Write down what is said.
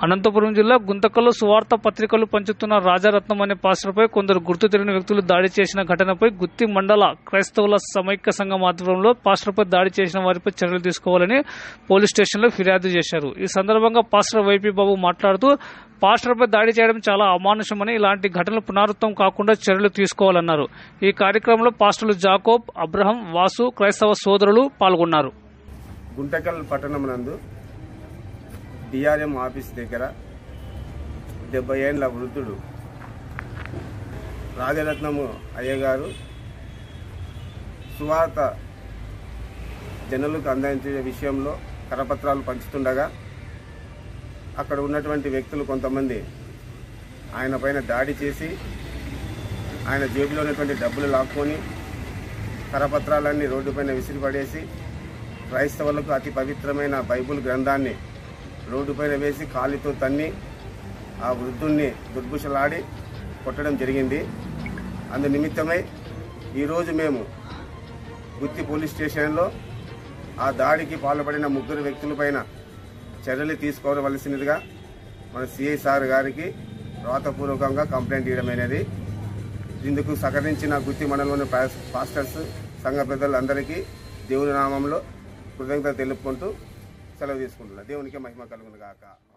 అనంతపురం జిల్లా గుంతకల్లో సువార్త పత్రికలు పంచుతున్న రాజారత్నం అనే పాస్టర్పై కొందరు గుర్తు తెలియని వ్యక్తులు దాడి చేసిన ఘటనపై గుత్తి మండల క్రైస్తవుల సమైక్య సంఘం ఆధ్వర్యంలో పాస్టర్పై దాడి చేసిన వారిపై చర్యలు తీసుకోవాలని పోలీస్ స్టేషన్లో ఫిర్యాదు చేశారు ఈ సందర్భంగా పాస్టర్ వైపీ బాబు మాట్లాడుతూ పాస్టర్పై దాడి చేయడం చాలా అమానుషమని ఇలాంటి ఘటనలు పునరావృతం కాకుండా చర్యలు తీసుకోవాలన్నారు ఈ కార్యక్రమంలో పాస్టర్లు జాకోబ్ అబ్రహం వాసు క్రైస్తవ సోదరులు పాల్గొన్నారు గుంటకల్ పట్టణం నందు డిఆర్ఎం ఆఫీస్ దగ్గర డెబ్బై ఏండ్ల వృద్ధుడు రాజరత్నము అయ్యగారు సువార్త జనులకు అందించే విషయంలో కరపత్రాలు పంచుతుండగా అక్కడ ఉన్నటువంటి వ్యక్తులు కొంతమంది ఆయన పైన దాడి చేసి ఆయన జేబులో ఉన్నటువంటి డబ్బులు లాక్కొని కరపత్రాలన్నీ రోడ్డుపైన విసిరిపడేసి క్రైస్తవులకు అతి పవిత్రమైన బైబుల్ గ్రంథాన్ని రోడ్డుపైన వేసి కాలితో తన్ని ఆ వృద్ధుణ్ణి దుర్భుషలాడి కొట్టడం జరిగింది అందు నిమిత్తమై ఈరోజు మేము గుత్తి పోలీస్ స్టేషన్లో ఆ దాడికి పాల్పడిన ముగ్గురు వ్యక్తులపైన చర్యలు తీసుకోవలసినదిగా మన సిఐ సార్ గారికి రాతపూర్వకంగా కంప్లైంట్ ఇవ్వడమైనది ఇందుకు సహకరించిన గుత్తి మండలంలోని పాస్- పాస్టర్స్ సంఘ పెద్దలందరికీ దేవుని నామంలో కృతజ్ఞత తెలుపుకుంటూ సెలవు తీసుకుంటున్నా దేవునికి మహిమ కలుగును గాక